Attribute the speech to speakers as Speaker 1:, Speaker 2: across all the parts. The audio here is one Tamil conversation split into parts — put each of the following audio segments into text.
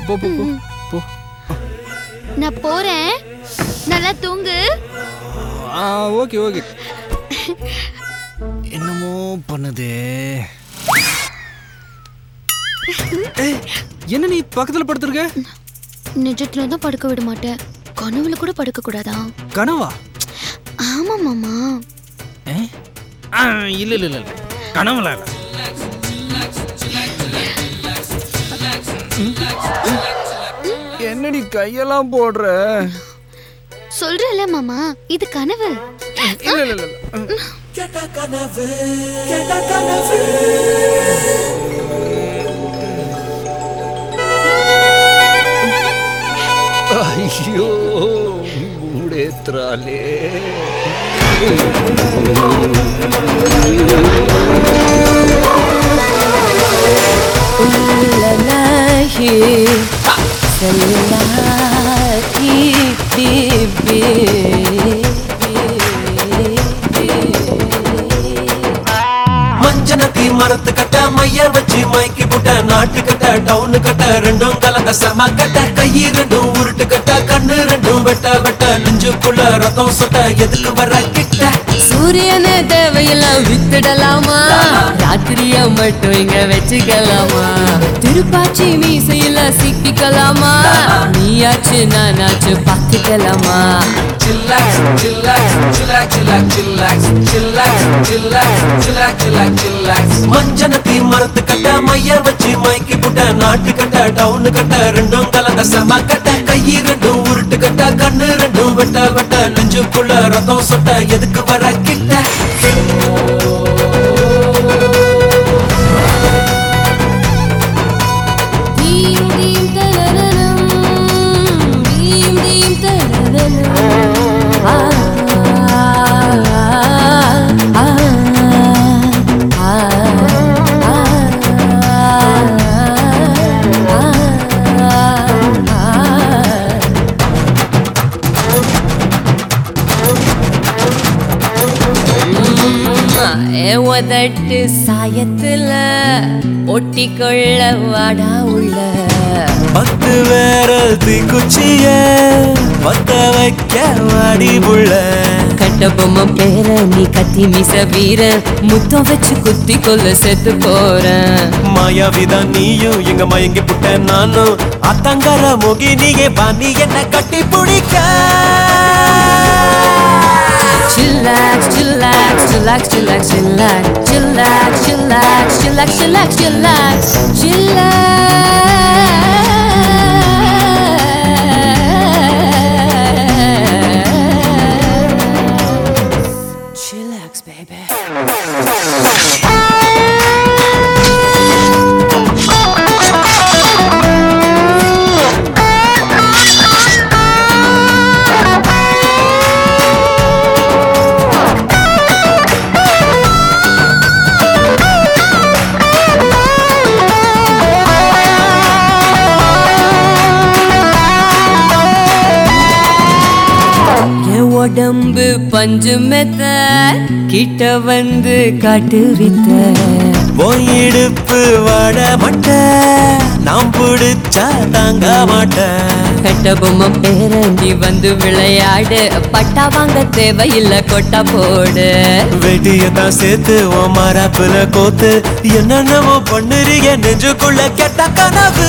Speaker 1: போ போ போ போ
Speaker 2: நான் போறேன் நல்லா தூங்கு
Speaker 1: ஆ ஓகே ஓகே என்னமோ பண்ணுதே ஏய், என்ன நீ பக்கத்துல படுத்திருக்க
Speaker 2: நிஜத்துல தான் படுக்க விட மாட்டேன் கனவுல கூட படுக்க கூடாதா
Speaker 1: கனவா
Speaker 2: ஆமா மாமா
Speaker 1: ஏ? ஆ, இல்ல இல்ல இல்ல இல்ல. கனவுல இல்ல என்ன நீ கையெல்லாம் போடுற
Speaker 2: சொல்றல மாமா இது கனவு
Speaker 1: இல்ல இல்ல இல்ல இல்ல
Speaker 3: ಅಯ್ಯೋ ಮೂಡೇತ್ರಾಲೆ
Speaker 4: لله سلاكي
Speaker 5: மஞ்சனத்தி மரத்து கட்ட மைய வச்சு மைக்கி புட்ட நாட்டு கட்ட டவுனு கட்ட ரெண்டும் கலந்த செம கட்ட கை ரெண்டும் உருட்டு கட்ட கண்ணு ரெண்டும் வெட்ட வெட்ட நெஞ்சுக்குள்ள ரத்தம் சொட்ட எதில் வர கிட்ட
Speaker 4: சூரியன தேவையெல்லாம் வித்துடலாமா ராத்திரிய மட்டும் இங்க வச்சுக்கலாமா திருப்பாச்சி மீசையில சிக்கிக்கலாமா நீயாச்சு நானாச்சு பார்த்துக்கலாமா
Speaker 5: chillax chillax chillax chillax chillax chillax chillax chillax chillax chillax மஞ்சனத்தி மரத்து கட்ட மைய வச்சு மைக்கி புட்ட நாட்டு கட்ட டவுனு கட்ட ரெண்டும் கலந்த செம கட்ட கை ரெண்டும் உருட்டு கட்ட கண்ணு ரெண்டும் வெட்ட வெட்ட நெஞ்சுக்குள்ள ரத்தம் சொட்ட எதுக்கு வர கிட்ட
Speaker 4: தீம் தீம் தரரரம் தீம் தீம் தரரரம் ஆ ஆ ஆ உதட்டு சாயத்துல ஒட்டிக்கொள்ள வாடா உள்ள
Speaker 5: பத்து வேரல் தீக்குச்சிய பத்த வைக்க வாடி புள்ள
Speaker 4: கட்ட பொம்மை பேர நீ கத்தி மிச வீர முத்தம் வச்சு குத்தி கொல்ல செத்து போறேன்
Speaker 5: மாயாவிதான் நீயும் எங்க மயங்கி புட்ட நானும் அத்தங்கர முகி நீயே பாணி என்ன கட்டி பிடிக்க
Speaker 4: Chillax, chillax, chillax, chillax, chillax, chillax, chillax, chillax, chillax, chillax, chillax. Chillax, baby. என் உடம்பு பஞ்சு மெத்த கிட்ட வந்து காட்டு வித்த
Speaker 5: இடுப்பு வாட மட்ட நாம் பிடிச்சா தாங்க மாட்டேன்
Speaker 4: கட்ட பொம்மை பேர நீ வந்து விளையாடு பட்டா வாங்க தேவையில்ல கொட்டா போடு
Speaker 5: வெடியதான் சேர்த்து ஓ மரப்புல கோத்து என்னென்னமோ பண்ணுறீங்க நெஞ்சுக்குள்ள கெட்ட கனவு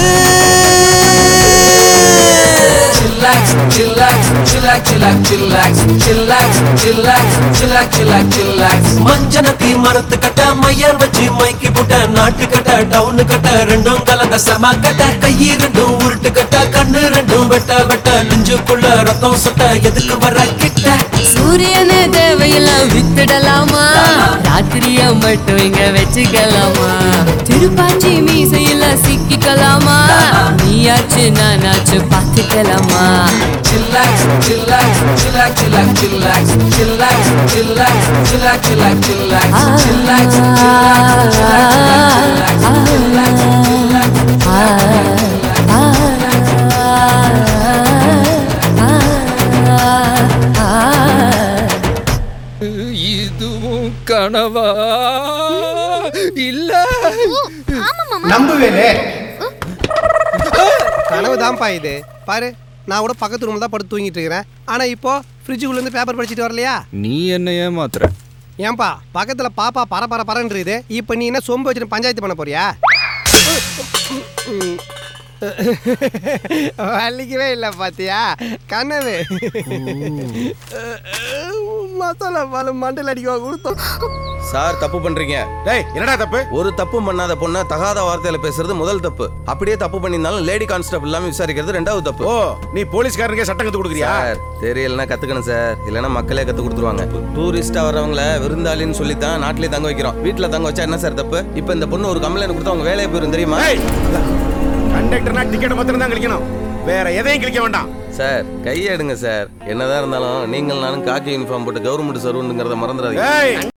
Speaker 5: Chillax, chillax, chillax, chillax, chillax, chillax, chillax, chillax, chillax, chillax. மஞ்சனத்தி மரத்து கட்ட மையர் வச்சு மைக்கி புட்ட நாட்டு கட்ட டவுனு கட்ட ரெண்டும் கலந்த செம கட்ட கை ரெண்டும் உருட்டு கட்ட கண்ணு ரெண்டும் வெட்ட வெட்ட நெஞ்சுக்குள்ள ரத்தம் சொட்ட எதில் வர கிட்ட
Speaker 4: சூரியன தேவையெல்லாம் வித்துடலாமா ராத்திரிய மட்டும் இங்க வச்சுக்கலாமா திருப்பாச்சி மீசையில சிக்கிக்கலாமா நீயாச்சு நானாச்சு பார்த்துக்கலாமா
Speaker 5: Chillax, chillax, chillax, chillax, chillax, chillax, chillax, chillax, chillax, chillax, chillax, chillax, chillax, chillax, chillax,
Speaker 3: இதுவும் கனவா இல்ல
Speaker 2: ஆமா மாமா
Speaker 6: நம்புவேனே கனவு தான்ப்பா இது பாரு நான் கூட பக்கத்து ரூமில் தான் படுத்து தூங்கிட்டு இருக்கிறேன் ஆனால் இப்போ ஃப்ரிட்ஜுக்குள்ள இருந்து பேப்பர் படிச்சுட்டு வரலையா
Speaker 3: நீ என்ன ஏமாத்துற
Speaker 6: ஏன்பா பக்கத்தில் பாப்பா பர பர பரன்றது இப்போ நீ என்ன சொம்பு வச்சுட்டு பஞ்சாயத்து பண்ண போறியா வலிக்கவே இல்லை பாத்தியா கனவு மசாலா பாலம் மண்டல் அடிக்க கொடுத்தோம்
Speaker 7: சார் தப்பு பண்றீங்க
Speaker 8: டேய் என்னடா தப்பு
Speaker 7: ஒரு தப்பு பண்ணாத பொண்ண தகாத வார்த்தையில பேசுறது முதல் தப்பு அப்படியே தப்பு பண்ணியிருந்தாலும் லேடி கான்ஸ்டபிள் இல்லாம விசாரிக்கிறது ரெண்டாவது தப்பு
Speaker 8: ஓ நீ போலீஸ்காரனுக்கே சட்டம் கத்து கொடுக்குறியா
Speaker 7: சார் தெரியலனா கத்துக்கணும் சார் இல்லைன்னா மக்களே கத்து கொடுத்துருவாங்க டூரிஸ்டா வர்றவங்கள விருந்தாளின்னு சொல்லி தான் நாட்டிலே தங்க வைக்கிறோம் வீட்டுல தங்க வச்சா என்ன சார் தப்பு இப்போ இந்த பொண்ணு ஒரு கம்ப்ளைண்ட் கொடுத்தா அவங்க வேலையை போயிரும் தெரியுமா
Speaker 8: டேய் கண்டக்டர்னா டிக்கெட் மாத்திரம் தான் கிழிக்கணும் வேற எதையும் கிழிக்க வேண்டாம்
Speaker 7: சார் கையை எடுங்க சார் என்னதான் இருந்தாலும் நீங்கள் நானும் காக்கி யூனிஃபார்ம் போட்டு கவர்மெண்ட் சர்வன்ட்டுங்கிறத மறந்துடாதீங்க
Speaker 8: ஏய்